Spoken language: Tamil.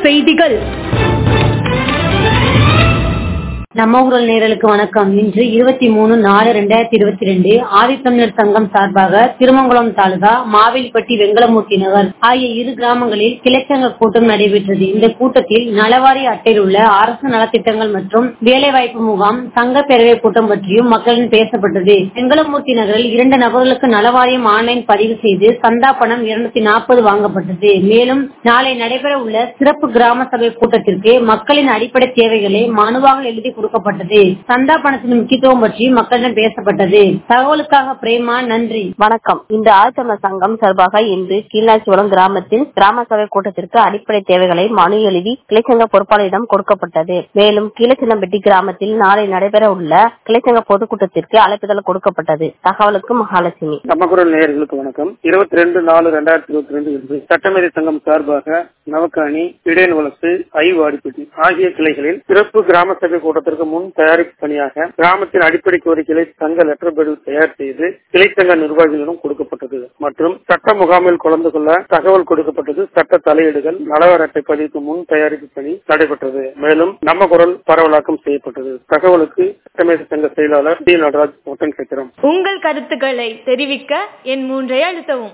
செய்திகள் நம்ம ஊரல் நேரலுக்கு வணக்கம் இன்று இருபத்தி மூணு நாலு ரெண்டாயிரத்தி இருபத்தி ரெண்டு ஆதித்தமிழர் சங்கம் சார்பாக திருமங்கலம் தாலுகா மாவில்பட்டி வெங்கலமூர்த்தி நகர் ஆகிய இரு கிராமங்களில் கிளைச்சங்க கூட்டம் நடைபெற்றது இந்த கூட்டத்தில் நலவாரி அட்டையில் உள்ள அரசு நலத்திட்டங்கள் மற்றும் வேலைவாய்ப்பு முகாம் சங்க பேரவை கூட்டம் பற்றியும் மக்களிடம் பேசப்பட்டது வெங்கலமூர்த்தி நகரில் இரண்டு நபர்களுக்கு நலவாரியம் ஆன்லைன் பதிவு செய்து சந்தா பணம் இருநூத்தி நாற்பது வாங்கப்பட்டது மேலும் நாளை நடைபெற உள்ள சிறப்பு கிராம சபை கூட்டத்திற்கு மக்களின் அடிப்படை தேவைகளை மனுவாக எழுதி கொடுக்கப்பட்டது சந்தா பணத்தின் முக்கியத்துவம் பற்றி மக்களிடம் பேசப்பட்டது தகவலுக்காக பிரேமா நன்றி வணக்கம் இந்த ஆழ்த்தமிழர் சங்கம் சார்பாக இன்று கீழ்நாச்சிபுரம் கிராமத்தில் கிராம சபை கூட்டத்திற்கு அடிப்படை தேவைகளை மனு எழுதி கிளைச்சங்க பொறுப்பாளரிடம் கொடுக்கப்பட்டது மேலும் கீழச்சின்னம்பட்டி கிராமத்தில் நாளை நடைபெற உள்ள கிளைச்சங்க பொதுக்கூட்டத்திற்கு அழைப்புதல் கொடுக்கப்பட்டது தகவலுக்கு மகாலட்சுமி நம்மகுரல் நேயர்களுக்கு வணக்கம் இருபத்தி ரெண்டு நாலு ரெண்டாயிரத்தி இருபத்தி ரெண்டு இன்று சட்டமேதை சங்கம் சார்பாக நவக்காணி இடையன் வளர்த்து ஐ வாடிப்பட்டி ஆகிய கிளைகளில் சிறப்பு கிராம சபை கூட்டத்திற்கு முன் தயாரிப்பு பணியாக கிராமத்தின் அடிப்படை கோரிக்கைகளை சங்க லெட்டர் பெடு தயார் செய்து கிளை சங்க நிர்வாகிகளிடம் கொடுக்கப்பட்டது மற்றும் சட்ட முகாமில் கலந்து கொள்ள தகவல் கொடுக்கப்பட்டது சட்ட தலையீடுகள் நலவர் அட்டை பதிவுக்கு முன் தயாரிப்பு பணி நடைபெற்றது மேலும் நம்ம குரல் பரவலாக்கம் செய்யப்பட்டது தகவலுக்கு சட்டமேதை சங்க செயலாளர் டி நடராஜ் ஒட்டன் சத்திரம் உங்கள் கருத்துக்களை தெரிவிக்க என் மூன்றை அழுத்தவும்